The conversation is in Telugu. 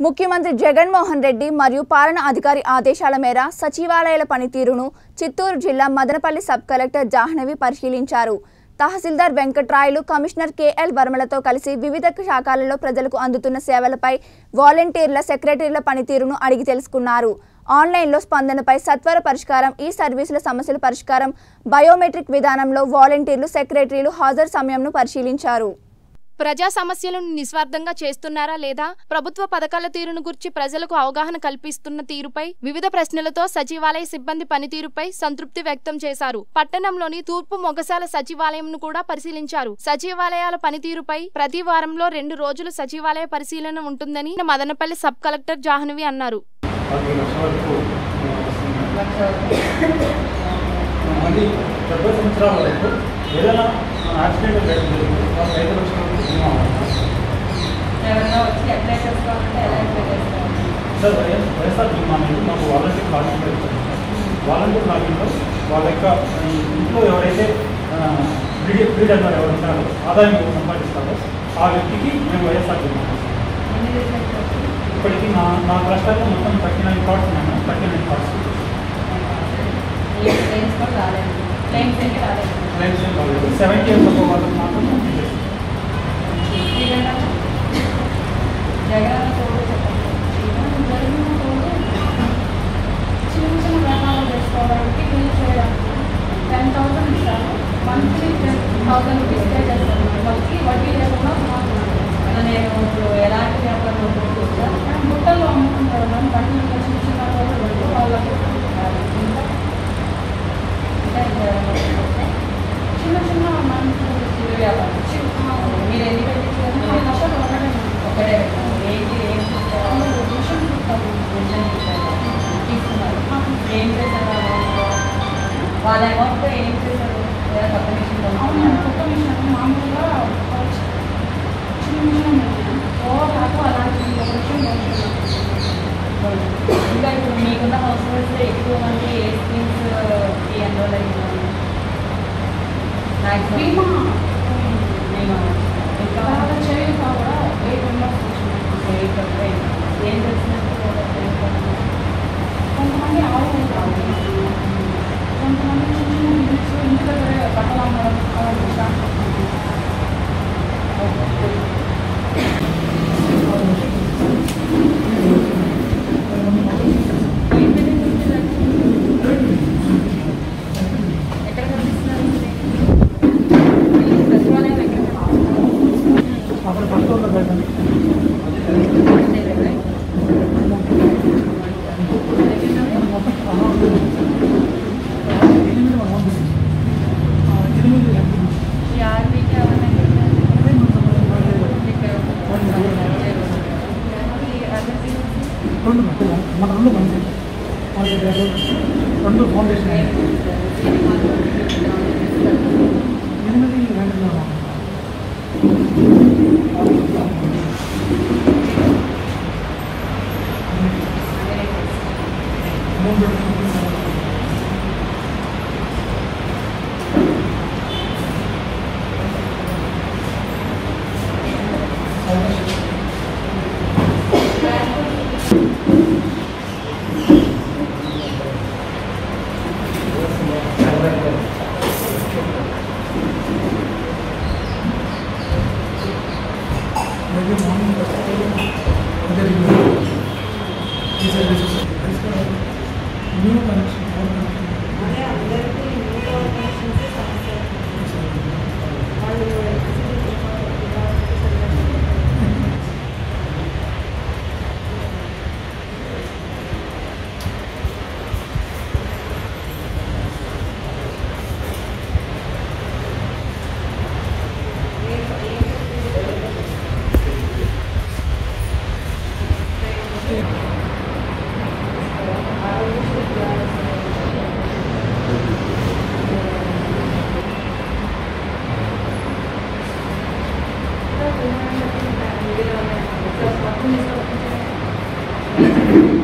ముఖ్యమంత్రి జగన్మోహన్ రెడ్డి మరియు పాలనా అధికారి ఆదేశాల మేర సచివాలయాల పనితీరును చిత్తూరు జిల్లా మదనపల్లి సబ్ కలెక్టర్ జాహ్నవి పరిశీలించారు తహసీల్దార్ వెంకట్రాయలు కమిషనర్ కేఎల్ వర్మలతో కలిసి వివిధ శాఖలలో ప్రజలకు అందుతున్న సేవలపై వాలంటీర్ల సెక్రటరీల పనితీరును అడిగి తెలుసుకున్నారు ఆన్లైన్లో స్పందనపై సత్వర పరిష్కారం ఈ సర్వీసుల సమస్యల పరిష్కారం బయోమెట్రిక్ విధానంలో వాలంటీర్లు సెక్రటరీలు హాజరు సమయంను పరిశీలించారు ప్రజా సమస్యలను నిస్వార్థంగా చేస్తున్నారా లేదా ప్రభుత్వ పథకాల తీరును గురించి ప్రజలకు అవగాహన కల్పిస్తున్న తీరుపై వివిధ ప్రశ్నలతో సచివాలయ సిబ్బంది పనితీరుపై సంతృప్తి వ్యక్తం చేశారు పట్టణంలోని తూర్పు మొగసాల సచివాలయంను కూడా పరిశీలించారు సచివాలయాల పనితీరుపై ప్రతి వారంలో రెండు రోజులు సచివాలయ పరిశీలన ఉంటుందని మదనపల్లి సబ్ కలెక్టర్ జాహ్నవి అన్నారు పది లక్షల వరకు వస్తుంది మళ్ళీ డెబ్బై సంవత్సరాల వరకు ఏదైనా యాక్సిడెంట్ జరిగింది వాళ్ళు ఐదు లక్షల వరకు బీమా ఉంటుంది. ఎవరైనా వచ్చి అప్లై చేసుకోవాలంటే ఎలా అప్లై చేసుకోవాలి సార్ వైఎస్ వైఎస్ఆర్ బీమా అనేది మాకు వాలంటీర్ లాగిన్ పెడుతుంది వాలంటీర్ లాగిన్లో వాళ్ళ యొక్క ఈ ఇంట్లో ఎవరైతే ఫ్రీ ఫ్రీడమ్ ఎవరు ఉంటారో ఆదాయం ఎవరు సంపాదిస్తారో ఆ వ్యక్తికి మేము వైఎస్ఆర్ బీమా చేస్తాం. ఎన్ని రీసెంట్ ఇప్పటికీ నా నా ట్రస్ట్లో మొత్తం థర్టీ నైన్ కార్డ్స్ ఉన్నాయి థర్టీ నైన్ కార్డ్స్ ఏ క్లెయిమ్స్ కూడా రాలేదు క్లెయిమ్స్ ఏంటి రాలేదు క్లైమ్స్ ఏం కాలేదు సెవెంటీ ఇయర్స్ ఒక వాళ్ళకి మాత్రం కంప్లీట్ చేస్తాం శ్రీగంట జగన్ తోడు చెప్పండి శ్రీగంట జరిగిన తోడు చిన్న చిన్న వ్యాపారాలు చేసుకోవడానికి బిల్ చేయడానికి టెన్ థౌసండ్ ఇస్తారు monthly ten thousand rupees pay చేస్తాను వాళ్ళకి వడ్డీ లేకుండా మాట్లాడుతున్నాను నేను ఇప్పుడు ఎలాంటి వ్యాపారం చూస్తాను కానీ బుట్టల్లో అమ్ముకుంటారు మనం బట్టలు చిన్న చిన్న రోజులు వాళ్ళకి ఇంకా చిన్న చిన్న మనకు చిన్న వ్యాపారం చిన్న మీరు ఎన్ని పెట్టించారు మీరు లక్షలు ఒకటే ఒకటే పెట్టారు ఏంటి ఏం చూస్తారు మిషన్ చూస్తారు మిషన్ చూస్తారు తీసుకున్నారు ఏం చేశారు వాళ్ళ అమౌంట్ ఏం చేశారు లేదా కొత్త మిషన్ కొత్త మిషన్ మామూలుగా చిన్న మిషన్ ఓ నాకు అలాంటి ఒక మిషన్ ఇంకా ఇప్పుడు మీకున్న హౌస్ హోల్డ్స్ ఎక్కువ మంది ఏ స్కీమ్స్ కి ఎన్రోల్ అయ్యారు బీమా బీమా ఇంకా చేయక కూడా ఎయిట్ మెంబర్స్ ఎయిట్ ఏం తెలిసినట్టు కొంతమంది ఆవులు కొంతమంది చిన్న చిన్న బిజినెస్ ఇంటి దగ్గర బట్టలు అమ్మడం అలాంటి షాప్స్ ఎక్కడ కనిపిస్తున్నారు సచివాలయం ఎక్కడ అక్కడ ఫస్ట్ ఫ్లోర్లో పెట్టండి ఈ ఆర్మీకి అవన్నీ ఇక్కడ రెండు మన రెండు మంది రెండు ఫౌండేషన్ ఎనిమిది రెండు మూడు maybe morning other these are the new connection Thank you.